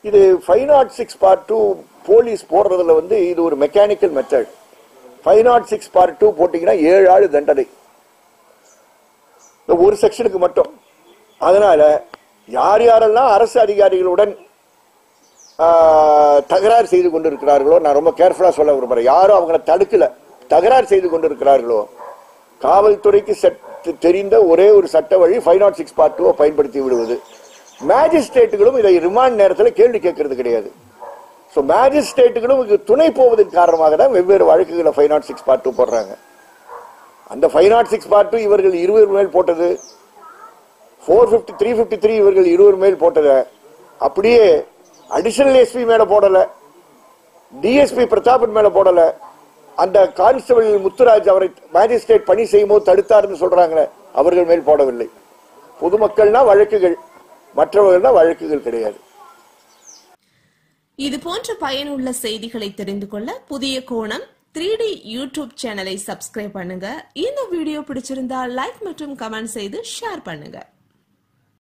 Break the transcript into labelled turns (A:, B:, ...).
A: இது five nought six part two police போடுறதுல வந்து இது ஒரு mechanical method five nought six part two போட்டீங்கன்னா ஏழு ஆள் தண்டனை இந்த ஒரு செக்ஷனுக்கு மட்டும் அதனால யார் யாரெல்லாம் அரசு அதிகாரிகளுடன் ஆஹ், தகராறு செய்து கொண்டிருக்கிறார்களோ நான் ரொம்ப கேர்ஃபுல்லா சொல்ல விரும்புறேன் யாரும் அவங்கள தடுக்கல தகராறு செய்து கொண்டிருக்கிறார்களோ காவல்துறைக்கு சட்ட- தெரிந்த ஒரே ஒரு சட்ட வழி ஃபைவ் நாட் சிக்ஸ் பார்ட் டூவை பயன்படுத்தி விடுவது மேஜிஸ்ட்ரேட்டுகளும் இதை ரிமாண்ட் நேரத்தில் கேள்வி கேட்கறது கிடையாது ஸோ மேஜிஸ்ட்ரேட்டுகளும் இதுக்கு துணை போவதன் காரணமாக தான் வெவ்வேறு வழக்குகளை five nought six part two போடுறாங்க அந்த five nought six part two இவர்கள் இருவர் மேல் போட்டது four fifty three fifty three இவர்கள் இருவர் மேல் போட்டதை அப்படியே அடிஷனல் எஸ்பி மேல போடல டிஎஸ்பி பிரதாபன் மேல போடல அந்த கான்ஸ்டபிள் முத்துராஜ் அவரை மேஜிஸ்ட்ரேட் பணி செய்யும் போது தடுத்தாருன்னு சொல்றாங்களே அவர்கள் மேல் போடவில்லை பொதுமக்கள்னா வழக்குகள் மற்றவர்கள்னா வழக்குகள் கிடையாது
B: இது போன்ற பயனுள்ள செய்திகளை தெரிந்து கொள்ள புதிய கோணம் த்ரீ டி யூடியூப் சேனலை சப்ஸ்கிரைப் பண்ணுங்க இந்த வீடியோ பிடிச்சிருந்தா லைக் மற்றும் கமெண்ட் செய்து ஷேர் பண்ணுங்க